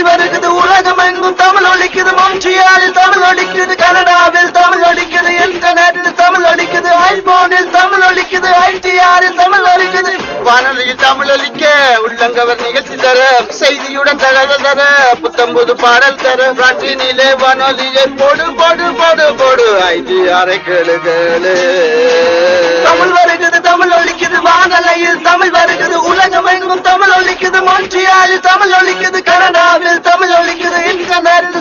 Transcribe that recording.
தமிழ் வருகுது உலகம் எங்கும் தமிழ் ஒலிக்குது மொன்றியாலில் தமிழ் ஒலிக்குது கனடாவில் தமிழ் ஒலிக்குது இன்டர்நெட்டில் தமிழ் ஒலிக்குது ஐபோனில் தமிழ் ஒலிக்குது ஐடிஆரில் தமிழ் ஒலிக்குது வானொலியில் தமிழ் ஒலிக்க உள்ளங்கவர் நிகழ்ச்சி தர செய்தியுடன் தகவல் தர புத்தம்புது பாடல் தர பிராட்டினிலே வானொலியை போடு போடு போடு போடு ஐடிஆரை கேளு கேளு தமிழ் வருகுது தமிழ் ஒலிக்குது வானலையில் தமிழ் வருகுது உலகம் எங்கும் தமிழ் ஒலிக்குது மொன்றியாலில் தமிழ் ஒலிக்குது கனடாவில் தமிழ் ஒலிக்குது இன்டர்நெட்